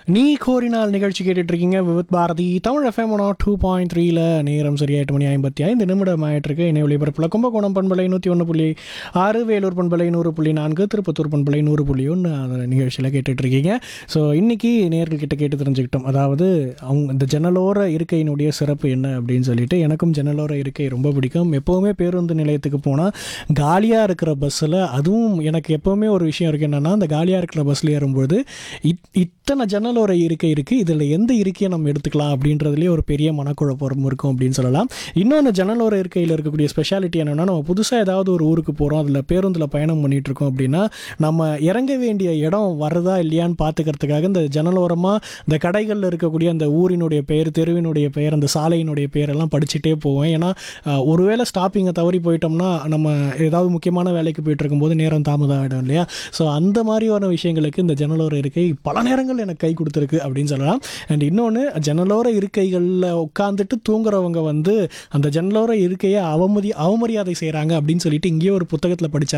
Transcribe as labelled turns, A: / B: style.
A: நீ கோரினால் நிகழ்ச்சி கேட்டுட்டு இருக்கீங்க with Bharati Tamil FM one two point த்ரீல நேரம் சரியா எட்டு மணி ஐம்பத்தி ஐந்து நிமிடம் ஆயிட்டிருக்கு இணை ஒளிபரப்பில் கும்பகோணம் பண்பலை நூற்றி ஒன்று புள்ளி ஆறு வேலூர் பண்பலை நூறு புள்ளி நான்கு திருப்பத்தூர் பண்பலை நூறு புள்ளி ஒன்று அந்த நிகழ்ச்சியில் கேட்டுட்டு இருக்கீங்க ஸோ இன்னைக்கு நேர்கள் கிட்ட கேட்டு தெரிஞ்சுக்கிட்டோம் அதாவது அவங்க இந்த ஜன்னலோர இருக்கையினுடைய சிறப்பு என்ன அப்படின்னு சொல்லிட்டு எனக்கும் ஜன்னலோர இருக்கை ரொம்ப பிடிக்கும் எப்போவுமே பேருந்து நிலையத்துக்கு போனால் காலியாக இருக்கிற பஸ்ஸில் அதுவும் எனக்கு எப்போவுமே ஒரு விஷயம் இருக்குது என்னென்னா அந்த காலியாக இருக்கிற பஸ்ஸில் ஏறும்போது இத் இத்தனை ஜன்னலோர இருக்கை இருக்குது இதில் எந்த இருக்கையை நம்ம எடுத்துக்கலாம் அப்படின்றதுலேயே ஒரு பெரிய மனக்குழப்பம் இருக்கும் அப்படின்னு சொல்லலாம் இன்னொன்று ஜன்னலோர இருக்கையில் இருக்கக்கூடிய ஸ்பெஷாலிட்டி என்னென்னா நம்ம புதுசாக ஏதாவது ஒரு ஊருக்கு போகிறோம் அதில் பேருந்தில் பயணம் பண்ணிட்டு இருக்கோம் அப்படின்னா நம்ம இறங்க வேண்டிய இடம் வருதா இல்லையான்னு பார்த்துக்கிறதுக்காக இந்த ஜன்னலோரமாக இந்த கடைகளில் இருக்கக்கூடிய அந்த ஊரினுடைய பெயர் தெருவினுடைய பெயர் அந்த சாலையினுடைய பெயரெல்லாம் படிச்சுட்டே போவேன் ஏன்னா அஹ், ஒருவேளை ஸ்டாப்பிங்கை தவறி போயிட்டோம்னா நம்ம ஏதாவது முக்கியமான வேலைக்கு போயிட்டு இருக்கும்போது நேரம் தாமதம் ஆகிடும் இல்லையா ஸோ அந்த மாதிரியான விஷயங்களுக்கு இந்த ஜன்னலோர இருக்கை பல நேரங்கள் எனக்கு கை கொடுத்துருக்கு அப்படின்னு சொல்லலாம் அண்ட் இன்னொன்று ஜன்னலோர இருக்கைகளில் உட்காந்துட்டு தூங்குறவங்க வந்து அந்த ஜன்னலோர இருக்கையை அவமதி அவமரியாதை செய்கிறாங்க அப்படின்னு சொல்லிட்டு இங்கேயே ஒரு புத்தகத்தில் படித்தேன்